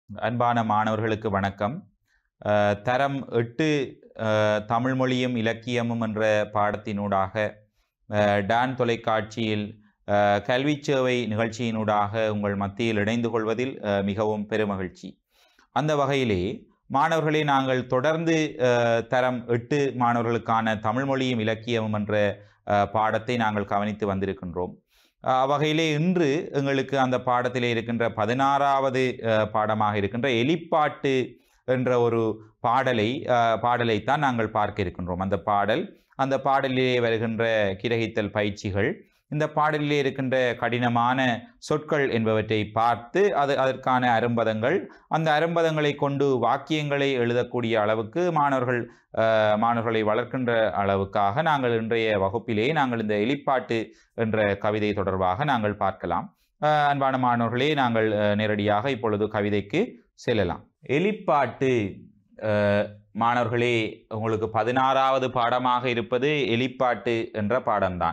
அன்பான மாணவர்களுக்கு வணக்கம் அஹ், தரம் எட்டு அஹ், தமிழ் மொழியும் இலக்கியமும் என்ற பாடத்தினூடாக அஹ், டான் தொலைக்காட்சியில் அஹ், கல்விச் சேவை நிகழ்ச்சியினூடாக உங்கள் மத்தியில் இணைந்து கொள்வதில் அஹ், மிகவும் பெருமகிழ்ச்சி அந்த வகையிலே மாணவர்களே நாங்கள் தொடர்ந்து அஹ், தரம் எட்டு மாணவர்களுக்கான தமிழ் மொழியும் இலக்கியமும் என்ற அஹ், பாடத்தை நாங்கள் கவனித்து வந்திருக்கின்றோம் அஹ், அவ்வகையிலே இன்று எங்களுக்கு அந்த பாடத்திலே இருக்கின்ற பதினாறாவது அஹ், பாடமாக இருக்கின்ற எலிப்பாட்டு என்ற ஒரு பாடலை அஹ், பாடலைத்தான் நாங்கள் பார்க்க இருக்கின்றோம் அந்த பாடல் அந்த பாடலிலே வருகின்ற கிரகித்தல் பயிற்சிகள் இந்த பாடலிலே இருக்கின்ற கடினமான சொற்கள் என்பவற்றை பார்த்து அது அதற்கான அரும்பதங்கள் அந்த அரும்பதங்களை கொண்டு வாக்கியங்களை எழுதக்கூடிய அளவுக்கு மாணவர்கள் அஹ், மாணவர்களை வளர்க்கின்ற அளவுக்காக நாங்கள் இன்றைய வகுப்பிலே நாங்கள் இந்த எலிப்பாட்டு என்ற கவிதை தொடர்பாக நாங்கள் பார்க்கலாம் அஹ், அன்பான மாணவர்களே நாங்கள் அஹ், நேரடியாக இப்பொழுது கவிதைக்கு செல்லலாம் எலிப்பாட்டு அஹ், மாணவர்களே உங்களுக்கு பதினாறாவது பாடமாக இருப்பது எலிப்பாட்டு என்ற பாடம்தான்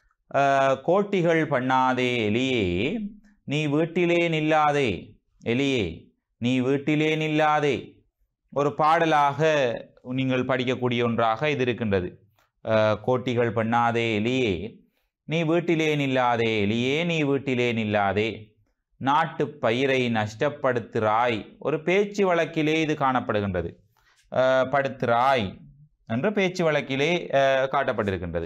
அஹ், கோட்டிகள் பண்ணாதே எலியே நீ வீட்டிலே நில்லாதே எலியே நீ வீட்டிலே நில்லாதே ஒரு பாடலாக நீங்கள் படிக்கக்கூடிய ஒன்றாக இது இருக்கின்றது அஹ், கோட்டிகள் பண்ணாதே எலியே நீ வீட்டிலே நில்லாதே எலியே நீ வீட்டிலே நில்லாதே நாட்டு பயிரை நஷ்டப்படுத்துறாய் ஒரு பேச்சு வழக்கிலே இது காணப்படுகின்றது அஹ், படுத்துறாய் என்ற பேச்சு வழக்கிலே அஹ், காட்டப்பட்டிருக்கின்றது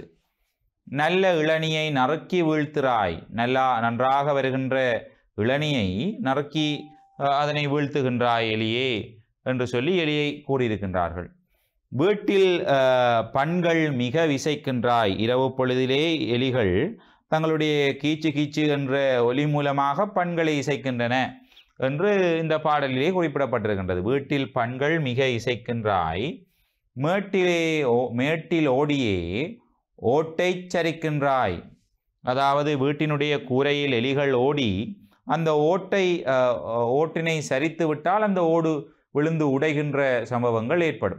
நல்ல இளநியை நறுக்கி வீழ்த்துறாய் நல்லா நன்றாக வருகின்ற இளநியை நறுக்கி அஹ், அதனை வீழ்த்துகின்றாய் எலியே என்று சொல்லி எலியை கூறியிருக்கின்றார்கள் வீட்டில் அஹ், பண்கள் மிக விசைக்கின்றாய் இரவு பொழுதிலே எலிகள் தங்களுடைய கீச்சு கீச்சு என்ற ஒலி மூலமாக பண்களை இசைக்கின்றன என்று இந்த பாடலிலே குறிப்பிடப்பட்டிருக்கின்றது வீட்டில் பண்கள் மிக இசைக்கின்றாய் மேட்டிலே ஓ மேட்டில் ஓடியே ஓட்டை சரிக்கின்றாய் அதாவது வீட்டினுடைய கூரையில் எலிகள் ஓடி அந்த ஓட்டை அஹ், ஓட்டினை சரித்து விட்டால் அந்த ஓடு விழுந்து உடைகின்ற சம்பவங்கள் ஏற்படும்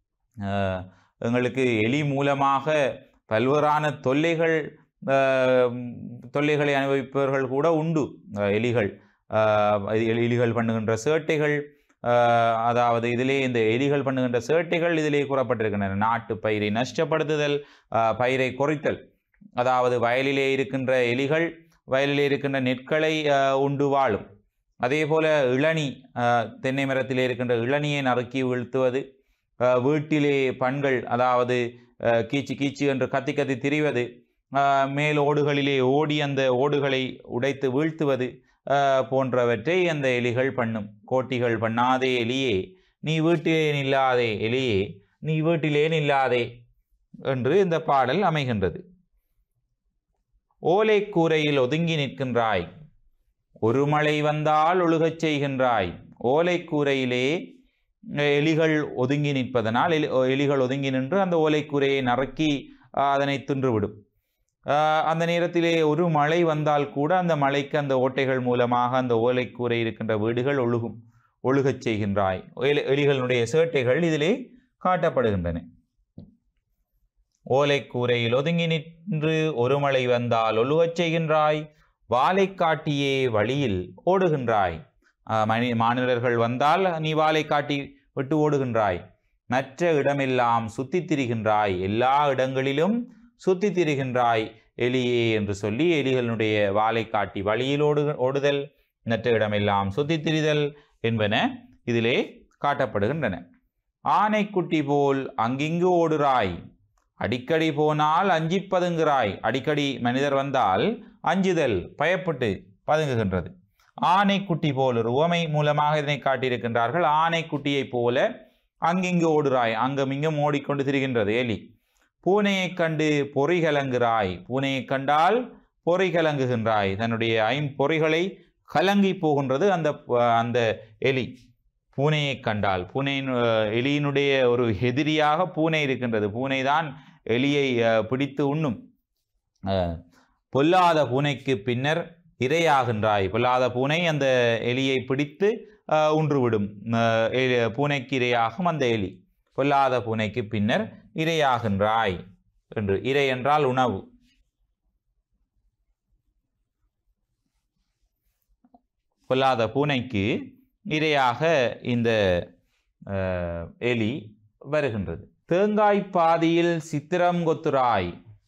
அஹ், எங்களுக்கு எலி மூலமாக பல்வேறான தொல்லைகள் அஹ், தொல்லைகளை அனுபவிப்பவர்கள் கூட உண்டு அஹ், எலிகள் அஹ், எலி- எலிகள் பண்ணுகின்ற சேட்டைகள் அஹ், அதாவது இதிலே இந்த எலிகள் பண்ணுகின்ற சேட்டைகள் இதிலே கூறப்பட்டிருக்கின்றன நாட்டு பயிரை நஷ்டப்படுத்துதல் அஹ், பயிரை குறைத்தல் அதாவது வயலிலே இருக்கின்ற எலிகள் வயலிலே இருக்கின்ற நெற்களை அஹ், உண்டு வாழும் அதே போல இளநி அஹ், தென்னை மரத்திலே இருக்கின்ற இளநியை நறுக்கி வீழ்த்துவது அஹ், வீட்டிலே பண்கள் அதாவது அஹ், கீச்சு கீச்சு என்று கத்தி கத்தி திரிவது அஹ், மேல் ஓடுகளிலே ஓடி அந்த ஓடுகளை உடைத்து வீழ்த்துவது அஹ், போன்றவற்றை அந்த எலிகள் பண்ணும் கோட்டிகள் பண்ணாதே எலியே நீ வீட்டிலே நில்லாதே எலியே நீ வீட்டிலே நில்லாதே என்று இந்த பாடல் அமைகின்றது ஓலை கூரையில் ஒதுங்கி நிற்கின்றாய் ஒரு மழை வந்தால் ஒழுகச் செய்கின்றாய் ஓலை கூரையிலே அஹ், எலிகள் ஒதுங்கி நிற்பதனால் எலி எலிகள் ஒதுங்கி நின்று அந்த ஓலைக்கூரையை நறுக்கி அஹ், அதனை தின்றுவிடும் அஹ், அந்த நேரத்திலே ஒரு மழை வந்தால் கூட அந்த மழைக்கு அந்த ஓட்டைகள் மூலமாக அந்த ஓலைக்கூரை இருக்கின்ற வீடுகள் ஒழுகும் ஒழுகச் செய்கின்றாய் எலி- எலிகளுடைய சேட்டைகள் இதிலே காட்டப்படுகின்றன ஓலைக்கூரையில் ஒதுங்கி நின்று ஒரு மழை வந்தால் ஒழுகச் செய்கின்றாய் வாலை காட்டியே வழியில் ஓடுகின்றாய் ஆஹ் மனி மாநிலர்கள் வந்தால் நீ வாலை காட்டி விட்டு ஓடுகின்றாய் மற்ற இடமெல்லாம் சுத்தித் திரிகின்றாய் எல்லா இடங்களிலும் சுத்தித் திரிகின்றாய் எலியே என்று சொல்லி எலிகளுடைய வாலை காட்டி வழியில் ஓடு ஓடுதல் மற்ற இடமெல்லாம் சுத்தித் திரிதல் என்பன இதிலே காட்டப்படுகின்றன ஆனைக்குட்டி போல் அங்கிங்கு ஓடுறாய் அடிக்கடி போனால் அஞ்சி பதுங்குறாய் அடிக்கடி மனிதர் வந்தால் அஞ்சுதல் பயப்பட்டு பதுங்குகின்றது ஆனைக்குட்டி போல் ஒரு உவமை மூலமாக இதனை காட்டியிருக்கின்றார்கள் ஆனைக்குட்டியைப் போல அங்கிங்கு ஓடுறாய் அங்கும் இங்கும் ஓடிக்கொண்டு திரிகின்றது எலி பூனையைக் கண்டு பொறி கலங்குறாய் பூனையைக் கண்டால் பொறி கலங்குகின்றாய் தன்னுடைய ஐம்பொறிகளை கலங்கி போகின்றது அந்த அந்த எலி பூனையை கண்டால் பூனையின் அஹ், எலியினுடைய ஒரு எதிரியாக பூனை இருக்கின்றது பூனை தான் எலியை அஹ், பிடித்து உண்ணும் அஹ், பொல்லாத பூனைக்கு பின்னர் இரையாகின்றாய் பொல்லாத பூனை அந்த எலியை பிடித்து அஹ், உன்றுவிடும் அஹ், எலி- பூனைக்கு இரையாகும் அந்த எலி பொல்லாத பூனைக்கு பின்னர் இரையாகின்றாய் என்று இரை என்றால் உணவு பொல்லாத பூனைக்கு இரையாக இந்த அஹ், எலி வருகின்றது தேங்காய் பாதியில் சித்திரம் கொத்துராய்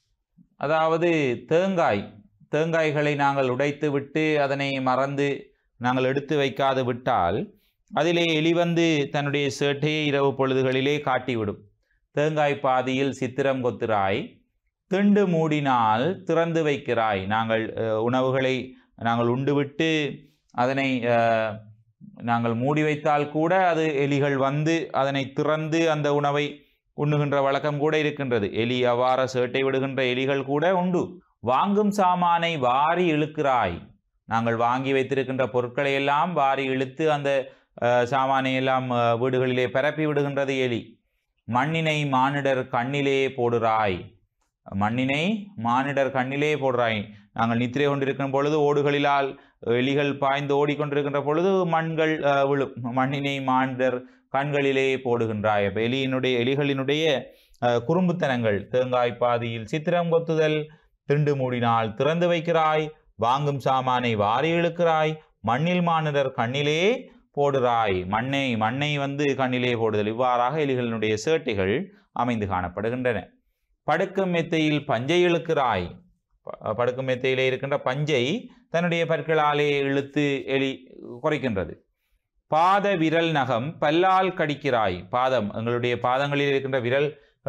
அதாவது தேங்காய் தேங்காய்களை நாங்கள் உடைத்து விட்டு அதனை மறந்து நாங்கள் எடுத்து வைக்காது விட்டால் அதிலே எலி வந்து தன்னுடைய சேட்டையை இரவு பொழுதுகளிலே காட்டிவிடும் தேங்காய் பாதியில் சித்திரம் கொத்துராய் திண்டு மூடினால் திறந்து வைக்கிறாய் நாங்கள் அஹ், உணவுகளை நாங்கள் உண்டுவிட்டு அதனை அஹ், நாங்கள் மூடி வைத்தால் கூட அது எலிகள் வந்து அதனை திறந்து அந்த உணவை உண்ணுகின்ற வழக்கம் கூட இருக்கின்றது எலி அவ்வாற சேட்டை விடுகின்ற எலிகள் கூட உண்டு வாங்கும் சாமானை வாரி இழுக்கிறாய் நாங்கள் வாங்கி வைத்திருக்கின்ற பொருட்களை எல்லாம் வாரி இழுத்து அந்த அஹ், சாமானை எல்லாம் அஹ், வீடுகளிலே பரப்பி விடுகின்றது எலி மண்ணினை மானிடர் கண்ணிலே போடுறாய் மண்ணினை மானிடர் கண்ணிலே போடுறாய் நாங்கள் நித்திரை கொண்டிருக்கும் பொழுது ஓடுகளிலால் எலிகள் பாய்ந்து ஓடிக்கொண்டிருக்கின்ற பொழுது மண்கள் அஹ், விழும் மண்ணினை மானிடர் கண்களிலே போடுகின்றாய் அப்ப எலியினுடைய எலிகளினுடைய அஹ், குறும்புத்தனங்கள் தேங்காய் பாதியில் சித்திரம் கொத்துதல் திண்டு மூடினால் திறந்து வைக்கிறாய் வாங்கும் சாமானை வாரி இழுக்கிறாய் மண்ணில் மானிடர் கண்ணிலே போடுறாய் மண்ணை மண்ணை வந்து கண்ணிலே போடுதல் இவ்வாறாக எலிகளினுடைய சேட்டைகள் அமைந்து காணப்படுகின்றன படுக்கும் மெத்தையில் பஞ்சை இழுக்கிறாய் ப- படுக்கும் மெத்தையிலே இருக்கின்ற பஞ்சை தன்னுடைய பற்களாலே இழுத்து எலி குறைக்கின்றது பாத விரல் நகம் பல்லால் கடிக்கிறாய் பாதம் எங்களுடைய பாதங்களில் இருக்கின்ற விரல்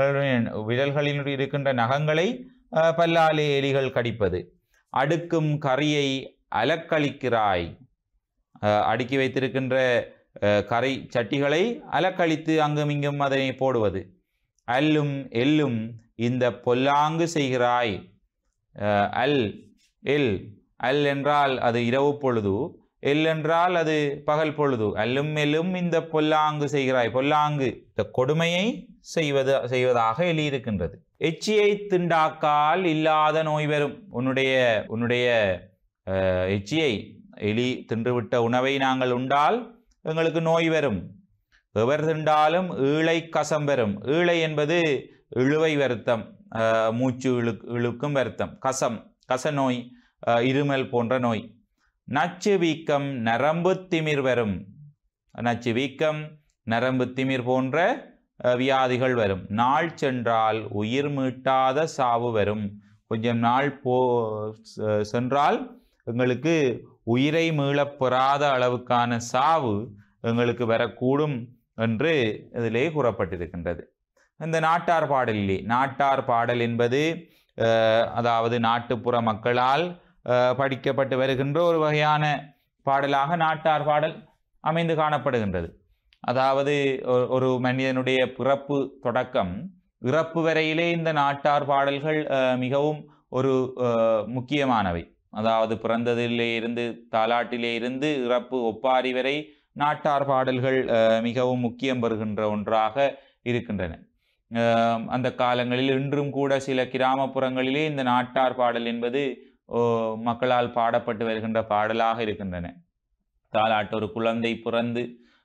விரல்களில் இருக்கின்ற நகங்களை அஹ், பல்லாலே எலிகள் கடிப்பது அடுக்கும் கறியை அலக்களிக்கிறாய் அஹ், அடுக்கி வைத்திருக்கின்ற அஹ், கரை சட்டிகளை அலக்களித்து அங்கும் இங்கும் அதனை போடுவது அல்லும் எல்லும் இந்த பொல்லாங்கு செய்கிறாய் அஹ், அல் எல் அல் என்றால் அது இரவு பொழுது எல் என்றால் அது பகல் பொழுது அல்லும் எல்லும் இந்த பொல்லாங்கு செய்கிறாய் பொல்லாங்கு இந்த கொடுமையை செய்வது செய்வதாக எழுதியிருக்கின்றது எச்சியை திண்டாக்கால் இல்லாத நோய் வரும் உன்னுடைய உன்னுடைய அஹ், எச்சியை எலி தின்றுவிட்ட உணவை நாங்கள் உண்டால் எங்களுக்கு நோய் வரும் எவர் திண்டாலும் ஈழை கசம் வரும் ஈழை என்பது இழுவை வருத்தம் அஹ், மூச்சு இழு இழுக்கும் வருத்தம் கசம் கசநோய் அஹ், இருமல் போன்ற நோய் நச்சு வீக்கம் நரம்பு திமிர் வரும் நச்சு வீக்கம் நரம்பு திமிர் போன்ற அஹ், வியாதிகள் வரும் நாள் சென்றால் உயிர் மீட்டாத சாவு வரும் கொஞ்சம் நாள் போ செ- சென்றால் எங்களுக்கு உயிரை மீளப் பெறாத அளவுக்கான சாவு எங்களுக்கு வரக்கூடும் என்று இதிலே கூறப்பட்டிருக்கின்றது இந்த நாட்டார் பாடலிலே நாட்டார் பாடல் என்பது அஹ், அதாவது நாட்டுப்புற மக்களால் அஹ், படிக்கப்பட்டு வருகின்ற ஒரு வகையான பாடலாக நாட்டார் பாடல் அமைந்து காணப்படுகின்றது அதாவது ஒரு- ஒரு மனிதனுடைய பிறப்பு தொடக்கம் இறப்பு வரையிலே இந்த நாட்டார் பாடல்கள் அஹ், மிகவும் ஒரு அஹ், முக்கியமானவை அதாவது பிறந்ததிலே இருந்து தாலாட்டிலே இருந்து இறப்பு ஒப்பாரி வரை நாட்டார் பாடல்கள் அஹ், மிகவும் முக்கியம் பெறுகின்ற ஒன்றாக இருக்கின்றன அஹ், அந்த காலங்களில் இன்றும் கூட சில கிராமப்புறங்களிலே இந்த நாட்டார் பாடல் என்பது ஓ, மக்களால் பாடப்பட்டு வருகின்ற பாடலாக இருக்கின்றன தாலாட்டு ஒரு குழந்தை பிறந்து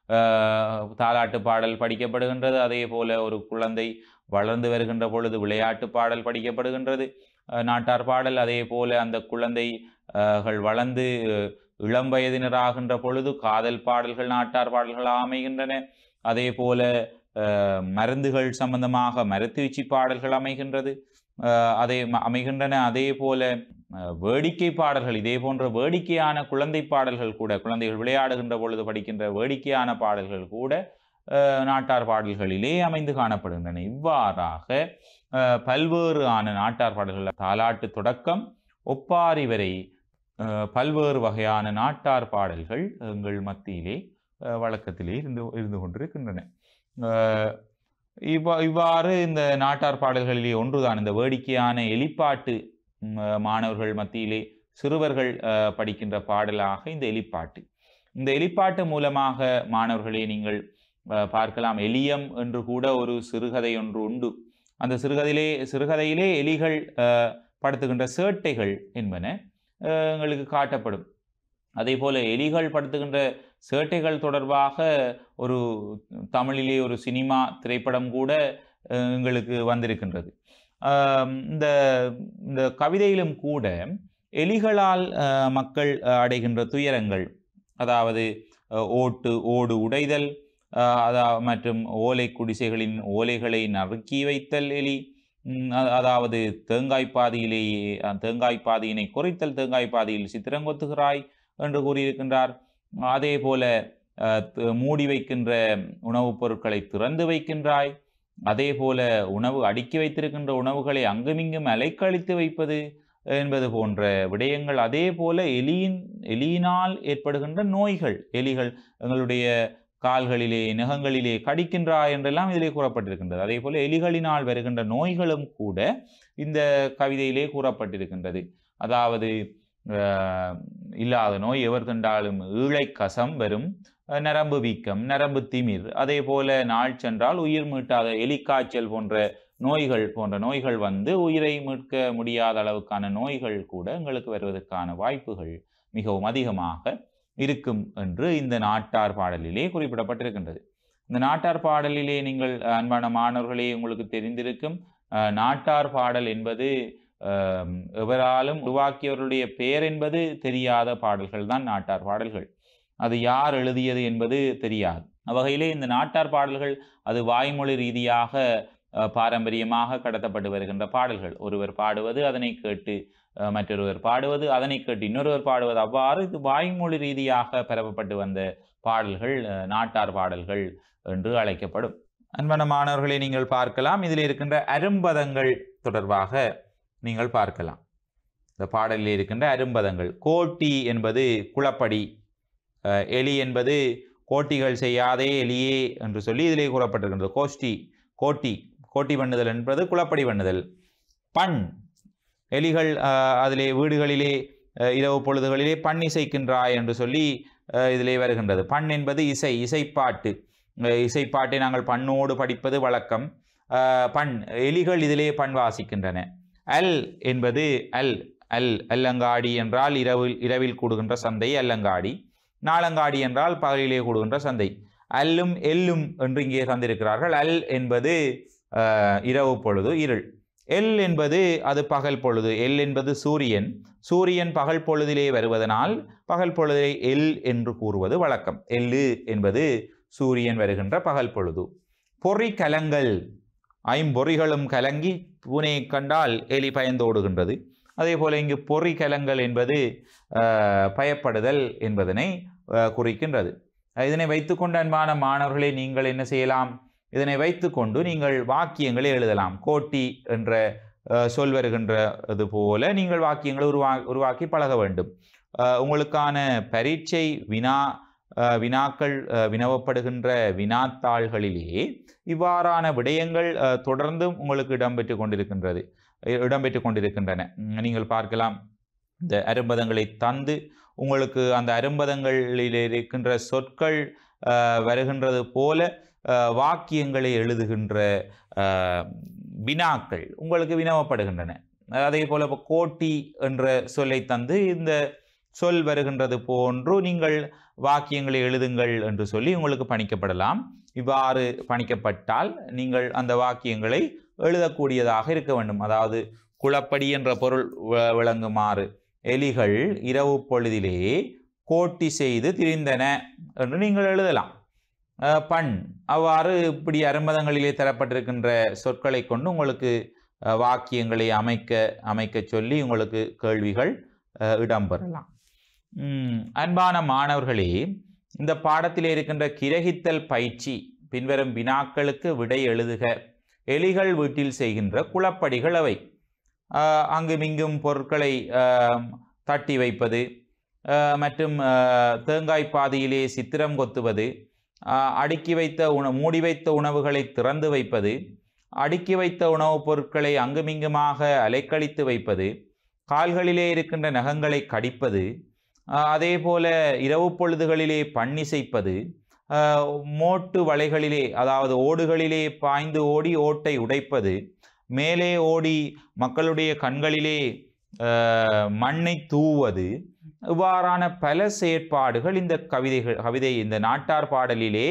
அஹ், தாலாட்டு பாடல் படிக்கப்படுகின்றது அதே போல ஒரு குழந்தை வளர்ந்து வருகின்ற பொழுது விளையாட்டு பாடல் படிக்கப்படுகின்றது அஹ், நாட்டார் பாடல் அதே போல அந்த குழந்தைகள் வளர்ந்து இளம் வயதினராகின்ற பொழுது காதல் பாடல்கள் நாட்டார் பாடல்களாக அமைகின்றன அதே போல அஹ், மருந்துகள் சம்பந்தமாக மருத்துவச்சி பாடல்கள் அமைகின்றது அஹ், அதே ம- அமைகின்றன அதே போல அஹ், வேடிக்கை பாடல்கள் இதே போன்ற வேடிக்கையான குழந்தை பாடல்கள் கூட குழந்தைகள் விளையாடுகின்ற பொழுது படிக்கின்ற வேடிக்கையான பாடல்கள் கூட அஹ், நாட்டார் பாடல்களிலே அமைந்து காணப்படுகின்றன இவ்வாறாக அஹ், பல்வேறு ஆன நாட்டார் பாடல்கள் தாலாட்டு தொடக்கம் ஒப்பாரி வரை அஹ், பல்வேறு வகையான நாட்டார் பாடல்கள் எங்கள் மத்தியிலே அஹ், வழக்கத்திலே இருந்து இருந்து கொண்டிருக்கின்றன அஹ், இவ்வா இவ்வாறு இந்த நாட்டார் பாடல்களிலே ஒன்றுதான் இந்த வேடிக்கையான எலிப்பாட்டு ம், அஹ், மாணவர்கள் மத்தியிலே சிறுவர்கள் அஹ், படிக்கின்ற பாடலாக இந்த எலிப்பாட்டு இந்த எலிப்பாட்டு மூலமாக மாணவர்களே நீங்கள் அஹ், பார்க்கலாம் எலியம் என்று கூட ஒரு சிறுகதை ஒன்று உண்டு அந்த சிறுகதையிலே சிறுகதையிலே எலிகள் அஹ், படுத்துகின்ற சேட்டைகள் என்பன அஹ், எங்களுக்கு காட்டப்படும் அதே போல எலிகள் படுத்துகின்ற சேட்டைகள் தொடர்பாக ஒரு தமிழிலே ஒரு சினிமா திரைப்படம் கூட அஹ், எங்களுக்கு வந்திருக்கின்றது ஆம், இந்த இந்த கவிதையிலும் கூட எலிகளால் அஹ், மக்கள் அஹ், அடைகின்ற துயரங்கள் அதாவது அஹ், ஓட்டு ஓடு உடைதல் அஹ், அதா மற்றும் ஓலை குடிசைகளின் ஓலைகளை நறுக்கி வைத்தல் எலி ம், அ- அதாவது தேங்காய் பாதியிலேயே அஹ், தேங்காய் பாதியினை குறைத்தல் தேங்காய் பாதியில் சித்திரங்கொத்துகிறாய் என்று கூறியிருக்கின்றார் அதே போல அஹ், த- மூடி வைக்கின்ற உணவுப் பொருட்களை திறந்து வைக்கின்றாய் அதே போல உணவு அடுக்கி வைத்திருக்கின்ற உணவுகளை அங்குமிங்கும் அலைக்கழித்து வைப்பது என்பது போன்ற விடயங்கள் அதே போல எலியின் எலியினால் ஏற்படுகின்ற நோய்கள் எலிகள் எங்களுடைய கால்களிலே நகங்களிலே கடிக்கின்றா என்றெல்லாம் இதிலே கூறப்பட்டிருக்கின்றது அதே போல எலிகளினால் வருகின்ற நோய்களும் கூட இந்த கவிதையிலே கூறப்பட்டிருக்கின்றது அதாவது அஹ், இல்லாத நோய் எவர் கண்டாலும் ஈழை கசம் வரும் அஹ், நரம்பு வீக்கம் நரம்பு திமிர் அதே போல நாள் சென்றால் உயிர் மீட்டாத எலிக்காய்ச்சல் போன்ற நோய்கள் போன்ற நோய்கள் வந்து உயிரை மீட்க முடியாத அளவுக்கான நோய்கள் கூட எங்களுக்கு வருவதற்கான வாய்ப்புகள் மிகவும் அதிகமாக இருக்கும் என்று இந்த நாட்டார் பாடலிலே குறிப்பிடப்பட்டிருக்கின்றது இந்த நாட்டார் பாடலிலே நீங்கள் அஹ், அன்பான மாணவர்களே உங்களுக்கு தெரிந்திருக்கும் அஹ், நாட்டார் பாடல் என்பது அஹ், எவராலும் உருவாக்கியவர்களுடைய பெயர் என்பது தெரியாத பாடல்கள் தான் நாட்டார் பாடல்கள் அது யார் எழுதியது என்பது தெரியாது அவ்வகையிலே இந்த நாட்டார் பாடல்கள் அது வாய்மொழி ரீதியாக அஹ், பாரம்பரியமாக கடத்தப்பட்டு வருகின்ற பாடல்கள் ஒருவர் பாடுவது அதனை கேட்டு அஹ், மற்றொருவர் பாடுவது அதனை கேட்டு இன்னொருவர் பாடுவது அவ்வாறு இது வாய்மொழி ரீதியாக பரப்பப்பட்டு வந்த பாடல்கள் அஹ், நாட்டார் பாடல்கள் என்று அழைக்கப்படும் அன்பான மாணவர்களை நீங்கள் பார்க்கலாம் இதில் இருக்கின்ற அரும்பதங்கள் தொடர்பாக நீங்கள் பார்க்கலாம் இந்த பாடலில் இருக்கின்ற அரும்பதங்கள் கோட்டி என்பது குளப்படி அஹ், எலி என்பது கோட்டிகள் செய்யாதே எலியே என்று சொல்லி இதிலே கூறப்பட்டிருக்கின்றது கோஷ்டி கோட்டி கோட்டி பண்ணுதல் என்பது குளப்படி பண்ணுதல் பண் எலிகள் அஹ், அதிலே வீடுகளிலே அஹ், இரவு பொழுதுகளிலே பண் இசைக்கின்றாய் என்று சொல்லி அஹ், இதிலே வருகின்றது பண் என்பது இசை இசைப்பாட்டு அஹ், இசைப்பாட்டை நாங்கள் பண்ணோடு படிப்பது வழக்கம் அஹ், பண் எலிகள் இதிலே பண் வாசிக்கின்றன அல் என்பது அல் அல் அல்லங்காடி என்றால் இரவில் இரவில் கூடுகின்ற சந்தை அல்லங்காடி நாளங்காடி என்றால் பகலிலே கூடுகின்ற சந்தை அல்லும் எல்லும் என்று இங்கே தந்திருக்கிறார்கள் அல் என்பது அஹ், இரவு பொழுது இருள் எல் என்பது அது பகல் பொழுது எல் என்பது சூரியன் சூரியன் பகல் பொழுதிலே வருவதனால் பகல் பொழுதை எல் என்று கூறுவது வழக்கம் எல்லு என்பது சூரியன் வருகின்ற பகல் பொழுது பொறி கலங்கள் ஐம்பொறிகளும் கலங்கி பூனையை கண்டால் எலி பயந்தோடுகின்றது அதே போல இங்கு பொறி கலங்கள் என்பது அஹ், பயப்படுதல் என்பதனை அஹ், குறிக்கின்றது இதனை வைத்துக்கொண்டு அன்பான மாணவர்களே நீங்கள் என்ன செய்யலாம் இதனை வைத்துக்கொண்டு நீங்கள் வாக்கியங்களை எழுதலாம் கோட்டி என்ற அஹ், சொல் வருகின்றது போல நீங்கள் வாக்கியங்களை உருவா உருவாக்கி பழக வேண்டும் அஹ், உங்களுக்கான பரீட்சை வினா அஹ், வினாக்கள் அஹ், வினவப்படுகின்ற வினாத்தாள்களிலே இவ்வாறான விடயங்கள் அஹ், தொடர்ந்தும் உங்களுக்கு இடம்பெற்று கொண்டிருக்கின்றது இ- இடம்பெற்று கொண்டிருக்கின்றன உம், நீங்கள் பார்க்கலாம் இந்த அரும்பதங்களை தந்து உங்களுக்கு அந்த அரும்பதங்களில் இருக்கின்ற சொற்கள் அஹ், வருகின்றது போல அஹ், வாக்கியங்களை எழுதுகின்ற அஹ், வினாக்கள் உங்களுக்கு வினவப்படுகின்றன அதே போல இப்போ கோட்டி என்ற சொல்லை தந்து இந்த சொல் வருகின்றது போன்று நீங்கள் வாக்கியங்களை எழுதுங்கள் என்று சொல்லி உங்களுக்கு பணிக்கப்படலாம் இவ்வாறு பணிக்கப்பட்டால் நீங்கள் அந்த வாக்கியங்களை எழுதக்கூடியதாக இருக்க வேண்டும் அதாவது குளப்படி என்ற பொருள் வ- விளங்குமாறு எலிகள் இரவு பொழுதிலே கோட்டி செய்து திரிந்தன என்று நீங்கள் எழுதலாம் அஹ், பண் அவ்வாறு இப்படி அரும்பதங்களிலே தரப்பட்டிருக்கின்ற சொற்களை கொண்டு உங்களுக்கு அஹ், வாக்கியங்களை அமைக்க அமைக்க சொல்லி உங்களுக்கு கேள்விகள் அஹ், இடம்பெறலாம் உம், அன்பான மாணவர்களே இந்த பாடத்திலே இருக்கின்ற கிரகித்தல் பயிற்சி பின்வரும் வினாக்களுக்கு விடை எழுதுக எலிகள் வீட்டில் செய்கின்ற குளப்படிகள் அவை ஆஹ் அங்குமிங்கும் பொருட்களை ஆஹ், தட்டி வைப்பது ஆஹ், மற்றும் ஆஹ், தேங்காய் பாதியிலே சித்திரம் கொத்துவது ஆஹ், அடுக்கி வைத்த உண மூடி வைத்த உணவுகளை திறந்து வைப்பது அடுக்கி வைத்த உணவுப் பொருட்களை அங்குமிங்குமாக அலைக்கழித்து வைப்பது கால்களிலே இருக்கின்ற நகங்களை கடிப்பது ஆஹ், அதே போல இரவு பொழுதுகளிலே பண்ணிசைப்பது ஆஹ், மோட்டு வலைகளிலே அதாவது ஓடுகளிலே பாய்ந்து ஓடி ஓட்டை உடைப்பது மேலே ஓடி மக்களுடைய கண்களிலே ஆஹ், மண்ணை தூவது இவ்வாறான பல செயற்பாடுகள் இந்த கவிதைகள் கவிதை இந்த நாட்டார் பாடலிலே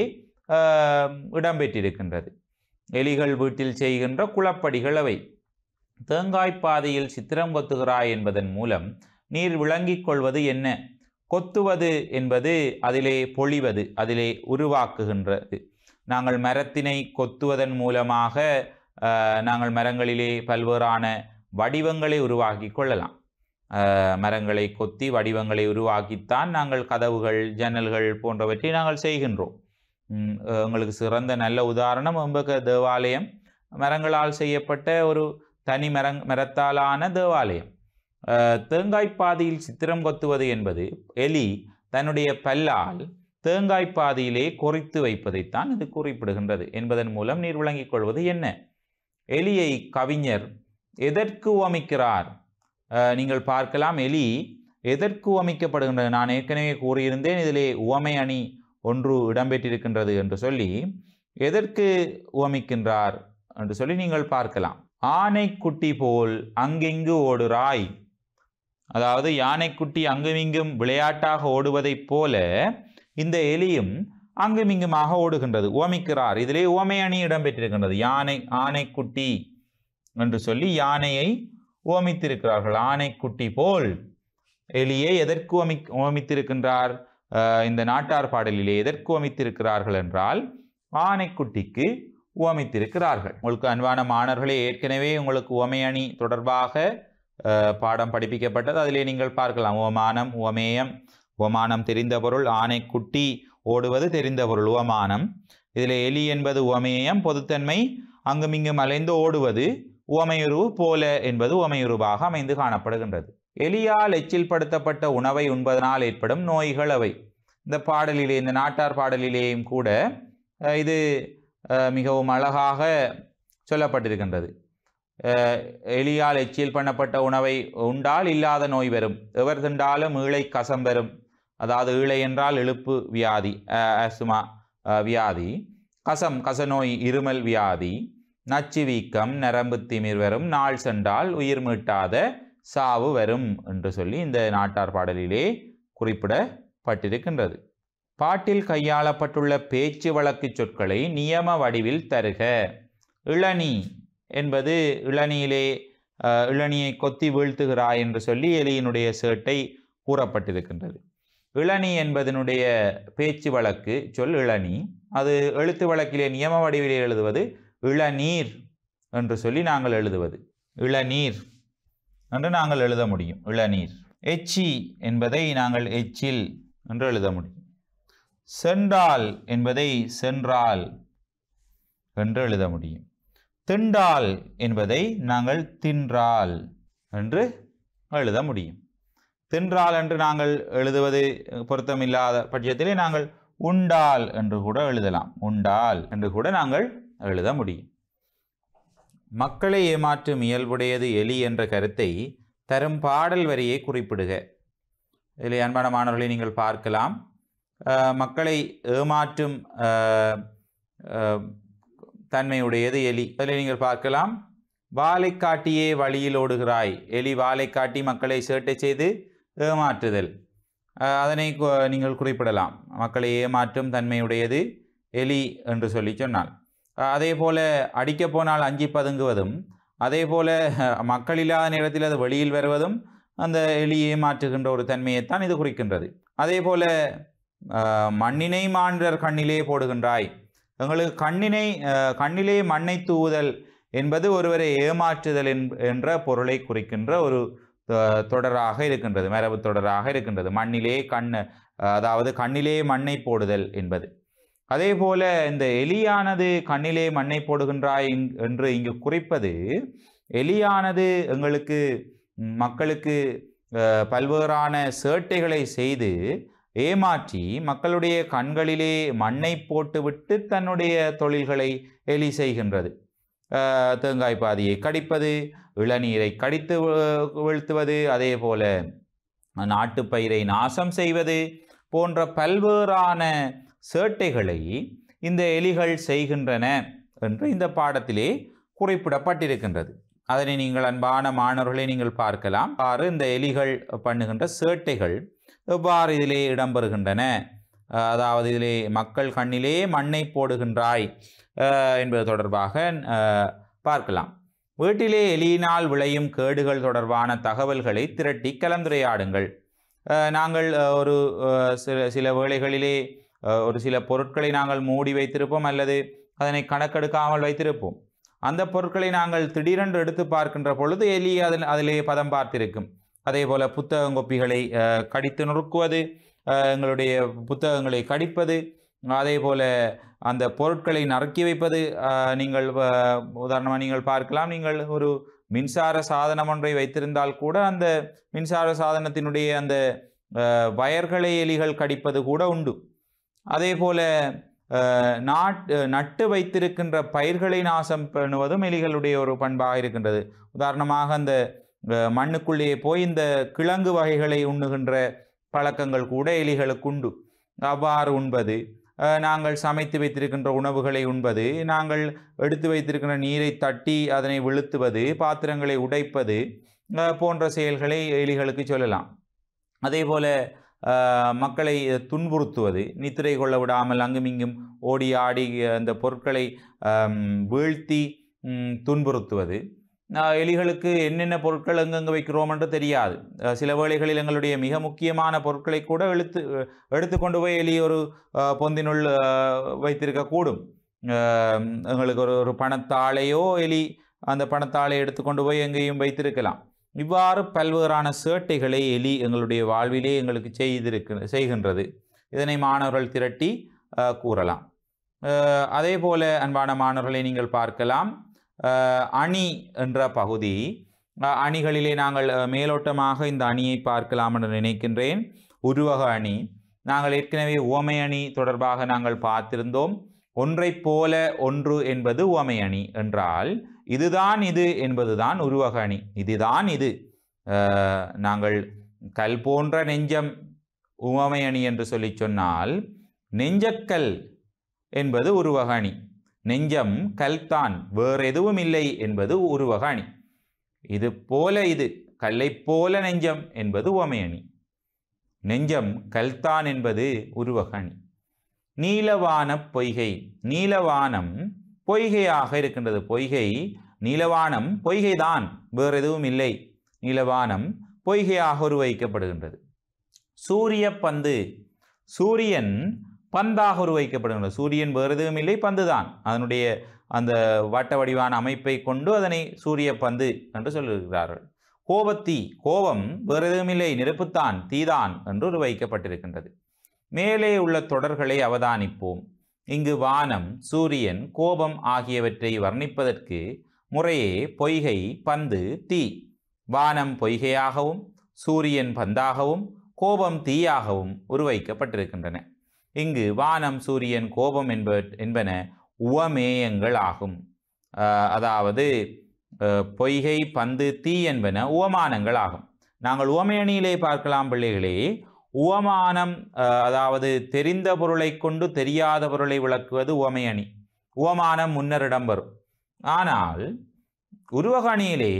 ஆஹ், இடம்பெற்றிருக்கின்றது எலிகள் வீட்டில் செய்கின்ற குளப்படிகள் அவை தேங்காய் பாதையில் சித்திரம் கொத்துகிறாய் என்பதன் மூலம் நீர் விளங்கிக் கொள்வது என்ன கொத்துவது என்பது அதிலே பொழிவது அதிலே உருவாக்குகின்றது நாங்கள் மரத்தினை கொத்துவதன் மூலமாக அஹ், நாங்கள் மரங்களிலே பல்வேறான வடிவங்களை உருவாக்கி கொள்ளலாம் அஹ், மரங்களை கொத்தி வடிவங்களை உருவாக்கித்தான் நாங்கள் கதவுகள் ஜன்னல்கள் போன்றவற்றை நாங்கள் செய்கின்றோம் ம், அஹ், உங்களுக்கு சிறந்த நல்ல உதாரணம் எம்பக தேவாலயம் மரங்களால் செய்யப்பட்ட ஒரு தனி மரங் மரத்தாலான தேவாலயம் அஹ், தேங்காய் பாதியில் சித்திரம் கொத்துவது என்பது எலி தன்னுடைய பல்லால் தேங்காய் பாதியிலே கொறித்து வைப்பதைத்தான் இது குறிப்பிடுகின்றது என்பதன் மூலம் நீர் விளங்கிக் கொள்வது என்ன எலியை கவிஞர் எதற்கு உவமிக்கிறார் அஹ், நீங்கள் பார்க்கலாம் எலி எதற்கு உவமிக்கப்படுகின்றது நான் ஏற்கனவே கூறியிருந்தேன் இதிலே உவமை அணி ஒன்று இடம்பெற்றிருக்கின்றது என்று சொல்லி எதற்கு உவமிக்கின்றார் என்று சொல்லி நீங்கள் பார்க்கலாம் ஆனைக்குட்டி போல் அங்கிங்கு ஓடுறாய் அதாவது யானைக்குட்டி அங்குமிங்கும் விளையாட்டாக ஓடுவதைப் போல இந்த எலியும் அங்குமிங்குமாக ஓடுகின்றது உவமிக்கிறார் இதிலே உவமை அணி இடம்பெற்றிருக்கின்றது யானை ஆனைக்குட்டி என்று சொல்லி யானையை உவமித்திருக்கிறார்கள் ஆனைக்குட்டி போல் எலியை எதற்கு உவமி உவமித்திருக்கின்றார் அஹ், இந்த நாட்டார் பாடலிலே எதற்கு உவமித்திருக்கிறார்கள் என்றால் ஆனைக்குட்டிக்கு உவமித்திருக்கிறார்கள் உங்களுக்கு அன்பான மாணவர்களே ஏற்கனவே உங்களுக்கு உவமை அணி தொடர்பாக அஹ், பாடம் படிப்பிக்கப்பட்டது அதிலே நீங்கள் பார்க்கலாம் உவமானம் உவமேயம் உவமானம் தெரிந்த பொருள் ஆனைக்குட்டி ஓடுவது தெரிந்த பொருள் உவமானம் இதில் எலி என்பது உவமேயம் பொதுத்தன்மை அங்குமிங்கும் அலைந்து ஓடுவது உவமையுருவு போல என்பது உவமையுருவாக அமைந்து காணப்படுகின்றது எலியால் எச்சில் படுத்தப்பட்ட உணவை உண்பதனால் ஏற்படும் நோய்கள் அவை இந்த பாடலிலே இந்த நாட்டார் பாடலிலேயும் கூட அஹ், இது அஹ், மிகவும் அழகாக சொல்லப்பட்டிருக்கின்றது அஹ், எலியால் எச்சில் பண்ணப்பட்ட உணவை உண்டால் இல்லாத நோய் வரும் எவர் திண்டாலும் ஈழை கசம் வரும் அதாவது ஈழை என்றால் இழுப்பு வியாதி ஆஸ்துமா வியாதி கசம் கசநோய் இருமல் வியாதி நச்சு வீக்கம் நரம்பு திமிர் வரும் நாள் சென்றால் உயிர் மீட்டாத சாவு வரும் என்று சொல்லி இந்த நாட்டார் பாடலிலே குறிப்பிடப்பட்டிருக்கின்றது பாட்டில் கையாளப்பட்டுள்ள பேச்சு வழக்கு சொற்களை நியம வடிவில் தருக இளநீ என்பது இளநியிலே அஹ், இளநியை கொத்தி வீழ்த்துகிறாய் என்று சொல்லி எலியினுடைய சேட்டை கூறப்பட்டிருக்கின்றது இளநீ என்பதனுடைய பேச்சு வழக்கு சொல் இளநீ அது எழுத்து வழக்கிலே நியம வடிவிலே எழுதுவது இளநீர் என்று சொல்லி நாங்கள் எழுதுவது இளநீர் என்று நாங்கள் எழுத முடியும் இளநீர் எச்சி என்பதை நாங்கள் எச்சில் என்று எழுத முடியும் சென்றால் என்பதை சென்றால் என்று எழுத முடியும் திண்டால் என்பதை நாங்கள் தின்றால் என்று எழுத முடியும் தின்றால் என்று நாங்கள் எழுதுவது பொருத்தமில்லாத பட்சத்திலே நாங்கள் உண்டால் என்று கூட எழுதலாம் உண்டால் என்று கூட நாங்கள் எழுத முடியும் மக்களை ஏமாற்றும் இயல்புடையது எலி என்ற கருத்தை தரும் பாடல் வரியை குறிப்பிடுக இதில் அன்பான மாணவர்களை நீங்கள் பார்க்கலாம் அஹ், மக்களை ஏமாற்றும் அஹ், அஹ், தன்மையுடையது எலி அதில் நீங்கள் பார்க்கலாம் வாலை காட்டியே வழியில் ஓடுகிறாய் எலி வாலை காட்டி மக்களை சேட்டை செய்து ஏமாற்றுதல் அஹ், அதனை கு- நீங்கள் குறிப்பிடலாம் மக்களை ஏமாற்றும் தன்மையுடையது எலி என்று சொல்லி சொன்னால் அஹ், அதே போல அடிக்க போனால் அஞ்சி பதுங்குவதும் அதே போல அஹ், மக்கள் இல்லாத நேரத்தில் அது வெளியில் வருவதும் அந்த எலி ஏமாற்றுகின்ற ஒரு தன்மையைத்தான் இது குறிக்கின்றது அதே போல அஹ், மண்ணினை மாண்டர் கண்ணிலே போடுகின்றாய் எங்களுக்கு கண்ணினை அஹ், கண்ணிலே மண்ணை தூவுதல் என்பது ஒருவரை ஏமாற்றுதல் என்- என்ற பொருளை குறிக்கின்ற ஒரு அஹ், தொடராக இருக்கின்றது மரபு தொடராக இருக்கின்றது மண்ணிலே கண் அதாவது கண்ணிலே மண்ணை போடுதல் என்பது அதே போல இந்த எலியானது கண்ணிலே மண்ணை போடுகின்றாய் என்- என்று இங்கு குறிப்பது எலியானது எங்களுக்கு ம், மக்களுக்கு அஹ், பல்வேறான சேட்டைகளை செய்து ஏமாற்றி மக்களுடைய கண்களிலே மண்ணை போட்டுவிட்டு தன்னுடைய தொழில்களை எலி செய்கின்றது அஹ், தேங்காய் பாதியை கடிப்பது இளநீரை கடித்து வீ- வீழ்த்துவது அதே போல நாட்டுப்பயிரை நாசம் செய்வது போன்ற பல்வேறான சேட்டைகளை இந்த எலிகள் செய்கின்றன என்று இந்த பாடத்திலே குறிப்பிடப்பட்டிருக்கின்றது அதனை நீங்கள் அன்பான மாணவர்களை நீங்கள் பார்க்கலாம் ஆறு இந்த எலிகள் பண்ணுகின்ற சேட்டைகள் எவ்வாறு இதிலே இடம்பெறுகின்றன அஹ், அதாவது இதிலே மக்கள் கண்ணிலே மண்ணை போடுகின்றாய் அஹ், என்பது தொடர்பாக அஹ், பார்க்கலாம் வீட்டிலே எலியினால் விளையும் கேடுகள் தொடர்பான தகவல்களை திரட்டி கலந்துரையாடுங்கள் அஹ், நாங்கள் அஹ், ஒரு அஹ், சில சில வேளைகளிலே அஹ், ஒரு சில பொருட்களை நாங்கள் மூடி வைத்திருப்போம் அல்லது அதனை கணக்கெடுக்காமல் வைத்திருப்போம் அந்த பொருட்களை நாங்கள் திடீரென்று எடுத்து பார்க்கின்ற பொழுது எலி அதில் அதிலே பதம் பார்த்திருக்கும் அதே போல புத்தகங்கொப்பிகளை அஹ், கடித்து நொறுக்குவது அஹ், எங்களுடைய புத்தகங்களை கடிப்பது அதே போல அந்த பொருட்களை நறுக்கி வைப்பது அஹ், நீங்கள் அஹ், உதாரணமாக நீங்கள் பார்க்கலாம் நீங்கள் ஒரு மின்சார சாதனம் ஒன்றை வைத்திருந்தால் கூட அந்த மின்சார சாதனத்தினுடைய அந்த அஹ், வயர்களை எலிகள் கடிப்பது கூட உண்டு அதே போல அஹ், நாட் நட்டு வைத்திருக்கின்ற பயிர்களை நாசம் பண்ணுவதும் எலிகளுடைய ஒரு பண்பாக இருக்கின்றது உதாரணமாக அந்த அஹ், மண்ணுக்குள்ளே போய் இந்த கிழங்கு வகைகளை உண்ணுகின்ற பழக்கங்கள் கூட எலிகளுக்கு உண்டு அவ்வாறு உண்பது அஹ், நாங்கள் சமைத்து வைத்திருக்கின்ற உணவுகளை உண்பது நாங்கள் எடுத்து வைத்திருக்கின்ற நீரை தட்டி அதனை வெளுத்துவது பாத்திரங்களை உடைப்பது அஹ், போன்ற செயல்களை எலிகளுக்கு சொல்லலாம் அதே போல அஹ், மக்களை துன்புறுத்துவது நித்திரை கொள்ள விடாமல் அங்குமிங்கும் ஓடி ஆடி அந்த பொருட்களை அம், வீழ்த்தி ம், துன்புறுத்துவது அஹ், எலிகளுக்கு என்னென்ன பொருட்கள் எங்கெங்கே வைக்கிறோம் என்று தெரியாது அஹ், சில வேளைகளில் எங்களுடைய மிக முக்கியமான பொருட்களை கூட இழுத்து எடுத்துக்கொண்டு போய் எலி ஒரு அஹ், பொந்தினுள் அஹ், வைத்திருக்கக்கூடும் அஹ், எங்களுக்கு ஒரு ஒரு பணத்தாளையோ எலி அந்த பணத்தாளை எடுத்துக்கொண்டு போய் எங்கேயும் வைத்திருக்கலாம் இவ்வாறு பல்வேறான சேட்டைகளை எலி எங்களுடைய வாழ்விலே எங்களுக்கு செய்திருக்க செய்கின்றது இதனை மாணவர்கள் திரட்டி அஹ், கூறலாம் அஹ், அதே போல அன்பான மாணவர்களை நீங்கள் பார்க்கலாம் அஹ், அணி என்ற பகுதி அஹ், அணிகளிலே நாங்கள் அஹ், மேலோட்டமாக இந்த அணியை பார்க்கலாம் என்று நினைக்கின்றேன் உருவக அணி நாங்கள் ஏற்கனவே உவமை அணி தொடர்பாக நாங்கள் பார்த்திருந்தோம் ஒன்றைப் போல ஒன்று என்பது உவமை அணி என்றால் இதுதான் இது என்பதுதான் உருவக அணி இதுதான் இது அஹ், நாங்கள் கல் போன்ற நெஞ்சம் உவமை அணி என்று சொல்லி சொன்னால் நெஞ்சக்கல் என்பது உருவக அணி நெஞ்சம் கல்தான் வேறு எதுவும் இல்லை என்பது உருவக அணி இது போல இது கல்லைப் போல நெஞ்சம் என்பது உவமை அணி நெஞ்சம் கல்தான் என்பது உருவக அணி நீலவான பொய்கை நீலவானம் பொய்கையாக இருக்கின்றது பொய்கை நீலவானம் பொய்கைதான் வேறு எதுவும் இல்லை நீலவானம் பொய்கையாக உருவகிக்கப்படுகின்றது சூரிய பந்து சூரியன் பந்தாக உருவகிக்கப்படுகின்றது சூரியன் வேறு எதுவும் இல்லை பந்து தான் அதனுடைய அந்த வட்ட வடிவான அமைப்பை கொண்டு அதனை சூரிய பந்து என்று சொல்லுகிறார்கள் கோபத்தீ கோபம் வேறு எதுவும் இல்லை நெருப்புத்தான் தீதான் என்று உருவகிக்கப்பட்டிருக்கின்றது மேலே உள்ள தொடர்களை அவதானிப்போம் இங்கு வானம் சூரியன் கோபம் ஆகியவற்றை வர்ணிப்பதற்கு முறையே பொய்கை பந்து தீ வானம் பொய்கையாகவும் சூரியன் பந்தாகவும் கோபம் தீயாகவும் உருவைக்கப்பட்டிருக்கின்றன இங்கு வானம் சூரியன் கோபம் என்ப என்பன உவமேயங்கள் ஆகும் அஹ், அதாவது அஹ், பொய்கை பந்து தீ என்பன உவமானங்கள் ஆகும் நாங்கள் உவமேணியிலே பார்க்கலாம் பிள்ளைகளே உவமானம் அஹ், அதாவது தெரிந்த பொருளை கொண்டு தெரியாத பொருளை விளக்குவது உவமையணி உவமானம் முன்னர் இடம் வரும் ஆனால் உருவக அணியிலே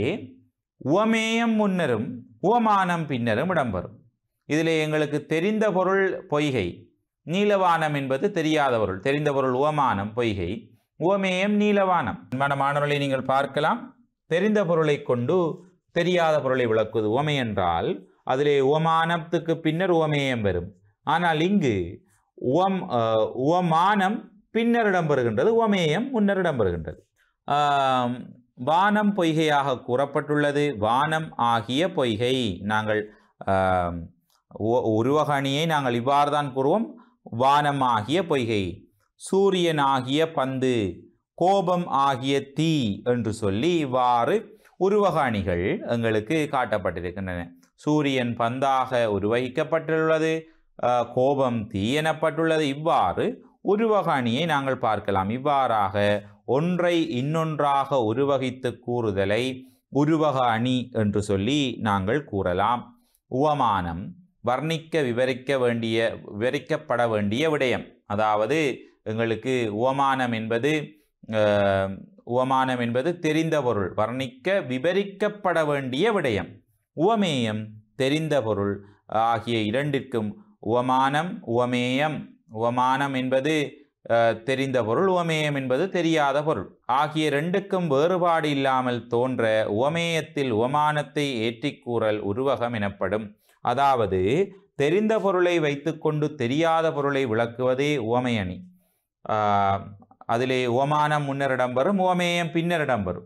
உவமேயம் முன்னரும் உவமானம் பின்னரும் இடம்பெறும் இதிலே எங்களுக்கு தெரிந்த பொருள் பொய்கை நீலவானம் என்பது தெரியாத பொருள் தெரிந்த பொருள் உவமானம் பொய்கை உவமேயம் நீலவானம் அன்பான மாணவர்களை நீங்கள் பார்க்கலாம் தெரிந்த பொருளை கொண்டு தெரியாத பொருளை விளக்குவது உவமை என்றால் அதிலே உவமானத்துக்கு பின்னர் உவமேயம் வரும் ஆனால் இங்கு உவம் அஹ், உவமானம் பின்னர் இடம்பெறுகின்றது உவமேயம் முன்னர் இடம்பெறுகின்றது ஆம், வானம் பொய்கையாக கூறப்பட்டுள்ளது வானம் ஆகிய பொய்கை நாங்கள் ஆம், உ- உருவக அணியை நாங்கள் இவ்வாறு தான் கூறுவோம் வானம் ஆகிய பொய்கை சூரியன் ஆகிய பந்து கோபம் ஆகிய தீ என்று சொல்லி இவ்வாறு உருவக அணிகள் எங்களுக்கு காட்டப்பட்டிருக்கின்றன சூரியன் பந்தாக உருவகிக்கப்பட்டுள்ளது அஹ், கோபம் தீ எனப்பட்டுள்ளது இவ்வாறு உருவக அணியை நாங்கள் பார்க்கலாம் இவ்வாறாக ஒன்றை இன்னொன்றாக உருவகித்து கூறுதலை உருவக அணி என்று சொல்லி நாங்கள் கூறலாம் உவமானம் வர்ணிக்க விவரிக்க வேண்டிய விவரிக்கப்பட வேண்டிய விடயம் அதாவது எங்களுக்கு உவமானம் என்பது அஹ், உவமானம் என்பது தெரிந்த பொருள் வர்ணிக்க விவரிக்கப்பட வேண்டிய விடயம் உவமேயம் தெரிந்த பொருள் ஆகிய இரண்டிற்கும் உவமானம் உவமேயம் உவமானம் என்பது அஹ், தெரிந்த பொருள் உவமேயம் என்பது தெரியாத பொருள் ஆகிய ரெண்டுக்கும் வேறுபாடு இல்லாமல் தோன்ற உவமேயத்தில் உவமானத்தை ஏற்றிக் கூறல் உருவகம் எனப்படும் அதாவது தெரிந்த பொருளை வைத்துக்கொண்டு தெரியாத பொருளை விளக்குவதே உவமை அணி ஆஹ் அதிலே உவமானம் முன்னரிடம் வரும் உவமேயம் பின்னரிடம் வரும்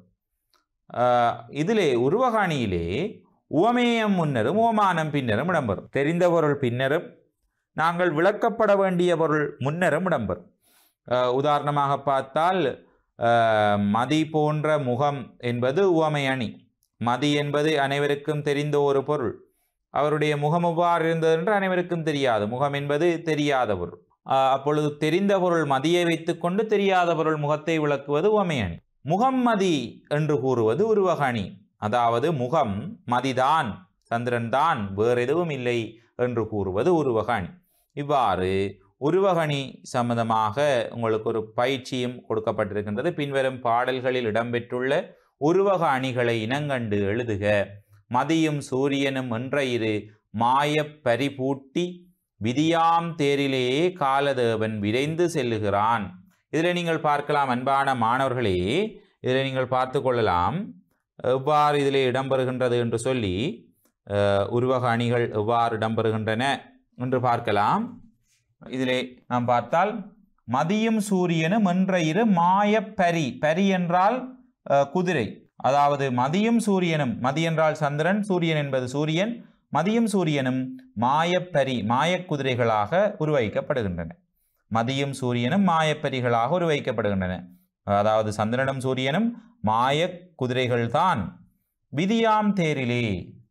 ஆஹ் இதிலே உருவகாணியிலே உவமேயம் முன்னரும் உவமானம் பின்னரும் இடம்பெறும் தெரிந்த பொருள் பின்னரும் நாங்கள் விளக்கப்பட வேண்டிய பொருள் முன்னரும் இடம்பெறும் ஆஹ் உதாரணமாக பார்த்தால் ஆஹ் மதி போன்ற முகம் என்பது உவமை அணி மதி என்பது அனைவருக்கும் தெரிந்த ஒரு பொருள் அவருடைய முகம் எவ்வாறு இருந்தது என்று அனைவருக்கும் தெரியாது முகம் என்பது தெரியாத பொருள் ஆஹ் அப்பொழுது தெரிந்த பொருள் மதியை வைத்துக்கொண்டு தெரியாத பொருள் முகத்தை விளக்குவது உவமை அணி முகம் மதி என்று கூறுவது உருவக அணி அதாவது முகம் மதிதான் சந்திரன்தான் வேறு எதுவும் இல்லை என்று கூறுவது உருவக அணி இவ்வாறு உருவகணி சம்பந்தமாக உங்களுக்கு ஒரு பயிற்சியும் கொடுக்கப்பட்டிருக்கின்றது பின்வரும் பாடல்களில் இடம்பெற்றுள்ள உருவக அணிகளை இனங்கண்டு எழுதுக மதியும் சூரியனும் என்ற இரு மாயப் பரிபூட்டி விதியாம் தேரிலேயே காலதேவன் விரைந்து செல்லுகிறான் இதில் நீங்கள் பார்க்கலாம் அன்பான மாணவர்களே இதில் நீங்கள் பார்த்து கொள்ளலாம் எவ்வாறு இதிலே இடம்பெறுகின்றது என்று சொல்லி அஹ், உருவக அணிகள் எவ்வாறு இடம்பெறுகின்றன என்று பார்க்கலாம் இதிலே நாம் பார்த்தால் மதியும் சூரியனும் என்ற இரு மாயப் பரி பரி என்றால் அஹ், குதிரை அதாவது மதியும் சூரியனும் மதி என்றால் சந்திரன் சூரியன் என்பது சூரியன் மதியும் சூரியனும் மாயப்பரி மாயக் குதிரைகளாக உருவகிக்கப்படுகின்றன மதியும் சூரியனும் மாயப்பரிகளாக உருவகிக்கப்படுகின்றன அதாவது சந்திரனும் சூரியனும் மாயக் குதிரைகள்தான் விதியாம் தேரிலே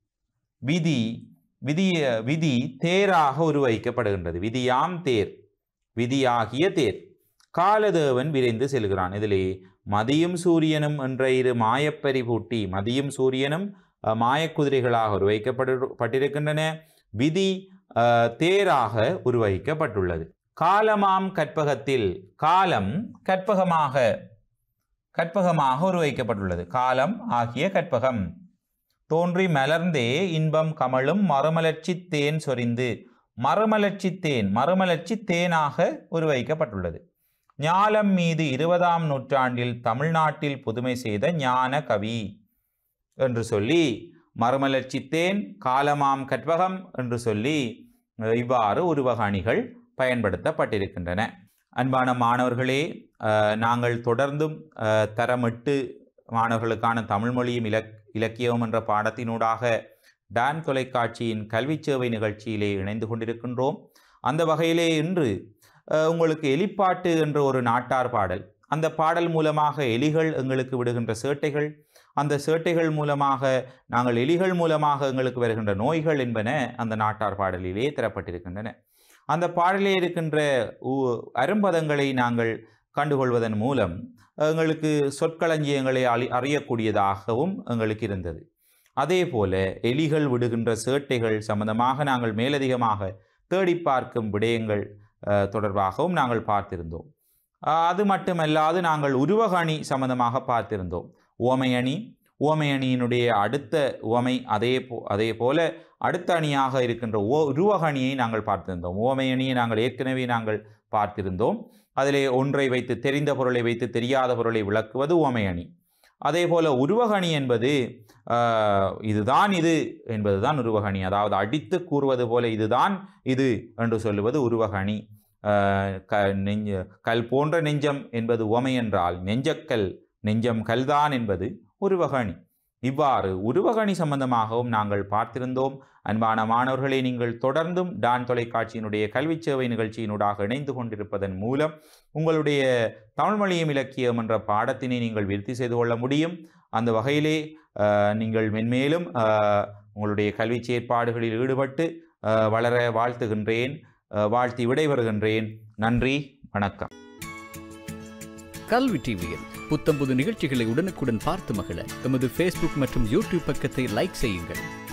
விதி விதி விதி தேராக உருவகிக்கப்படுகின்றது விதியாம் தேர் விதியாகிய தேர் காலதேவன் விரைந்து செல்கிறான் இதிலே மதியும் சூரியனும் என்ற இரு மாயப்பரி பூட்டி மதியும் சூரியனும் அஹ், மாயக்குதிரைகளாக உருவகிக்கப்பட்டு பட்டிருக்கின்றன விதி அஹ், தேராக உருவகிக்கப்பட்டுள்ளது காலமாம் கற்பகத்தில் காலம் கற்பகமாக கற்பகமாக உருவகிக்கப்பட்டுள்ளது காலம் ஆகிய கற்பகம் தோன்றி மலர்ந்தே இன்பம் கமழும் மறுமலர்ச்சி தேன் சொரிந்து மறுமலர்ச்சி தேன் மறுமலர்ச்சி தேனாக உருவகிக்கப்பட்டுள்ளது ஞாலம் மீது இருபதாம் நூற்றாண்டில் தமிழ்நாட்டில் புதுமை செய்த ஞான கவி என்று சொல்லி மறுமலர்ச்சி தேன் காலமாம் கற்பகம் என்று சொல்லி அஹ், இவ்வாறு உருவக அணிகள் பயன்படுத்தப்பட்டிருக்கின்றன அன்பான மாணவர்களே அஹ், நாங்கள் தொடர்ந்தும் அஹ், தரமிட்டு மாணவர்களுக்கான தமிழ் மொழியும் இலக் இலக்கியம் என்ற பாடத்தினூடாக டான் தொலைக்காட்சியின் கல்விச் சேவை நிகழ்ச்சியிலே இணைந்து கொண்டிருக்கின்றோம் அந்த வகையிலே இன்று அஹ், உங்களுக்கு எலிப்பாட்டு என்ற ஒரு நாட்டார் பாடல் அந்த பாடல் மூலமாக எலிகள் எங்களுக்கு விடுகின்ற சேட்டைகள் அந்த சேட்டைகள் மூலமாக நாங்கள் எலிகள் மூலமாக எங்களுக்கு வருகின்ற நோய்கள் என்பன அந்த நாட்டார் பாடலிலே தரப்பட்டிருக்கின்றன அந்த பாடலிலே இருக்கின்ற உ- அரும்பதங்களை நாங்கள் கண்டுகொள்வதன் மூலம் எங்களுக்கு சொற்களஞ்சியங்களை அறி அறியக்கூடியதாகவும் எங்களுக்கு இருந்தது அதே போல எலிகள் விடுகின்ற சேட்டைகள் சம்பந்தமாக நாங்கள் மேலதிகமாக தேடி பார்க்கும் விடயங்கள் அஹ், தொடர்பாகவும் நாங்கள் பார்த்திருந்தோம் அஹ், அது மட்டுமல்லாது நாங்கள் உருவக அணி சம்பந்தமாக பார்த்திருந்தோம் ஓமை அணி ஓமை அணியினுடைய அடுத்த உவமை அதே போ அதே போல அடுத்த அணியாக இருக்கின்ற ஓ உருவக அணியை நாங்கள் பார்த்திருந்தோம் ஓமை அணியை நாங்கள் ஏற்கனவே நாங்கள் பார்த்திருந்தோம் அதிலே ஒன்றை வைத்து தெரிந்த பொருளை வைத்து தெரியாத பொருளை விளக்குவது ஓமை அணி அதே போல உருவக அணி என்பது ஆஹ், இதுதான் இது என்பதுதான் உருவக அணி அதாவது அடித்து கூறுவது போல இதுதான் இது என்று சொல்லுவது உருவக அணி ஆஹ், க நெஞ்ச கல் போன்ற நெஞ்சம் என்பது உவமை என்றால் நெஞ்சக்கல் நெஞ்சம் கல்தான் என்பது உருவக அணி இவ்வாறு உருவக அணி சம்பந்தமாகவும் நாங்கள் பார்த்திருந்தோம் அன்பான மாணவர்களை நீங்கள் தொடர்ந்தும் டான் தொலைக்காட்சியினுடைய கல்விச் சேவை நிகழ்ச்சியினூடாக இணைந்து கொண்டிருப்பதன் மூலம் உங்களுடைய தமிழ் மொழியும் இலக்கியம் என்ற பாடத்தினை நீங்கள் விருத்தி செய்து கொள்ள முடியும் அந்த வகையிலே ஆஹ், நீங்கள் மென்மேலும் ஆஹ், உங்களுடைய கல்வி செயற்பாடுகளில் ஈடுபட்டு ஆஹ், வளர வாழ்த்துகின்றேன் ஆஹ், வாழ்த்தி விடைபெறுகின்றேன் நன்றி வணக்கம் கல்வி டிவியில் புத்தம்புது நிகழ்ச்சிகளை உடனுக்குடன் பார்த்து மகிழ எமது ஃபேஸ்புக் மற்றும் யூடியூப் பக்கத்தை லைக் செய்யுங்கள்